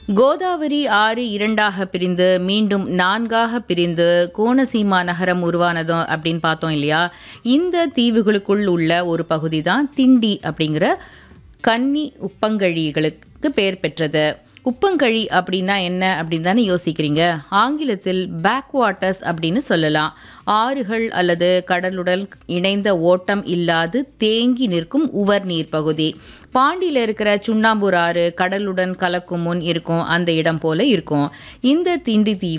கோதாவரி ஆறு இரண்டாக பிரிந்து மீண்டும் நான்காக பிரிந்து கோனசீமா நகரம் உருவானதும் அப்படின்னு பார்த்தோம் இல்லையா இந்த தீவுகளுக்குள் உள்ள ஒரு பகுதி தான் திண்டி அப்படிங்கிற கன்னி உப்பங்கழிகளுக்கு பெயர் பெற்றது உப்பங்கழி அப்படின்னா என்ன அப்படின்னு தானே யோசிக்கிறீங்க ஆங்கிலத்தில் பேக் வாட்டர்ஸ் அப்படின்னு சொல்லலாம் ஆறுகள் அல்லது கடலுடன் இணைந்த ஓட்டம் இல்லாது தேங்கி நிற்கும் உவர் நீர் பகுதி பாண்டியில் இருக்கிற சுண்ணாம்பூர் ஆறு கடலுடன் கலக்கும் முன் இருக்கும் அந்த இடம் போல இருக்கும் இந்த திண்டி தீவு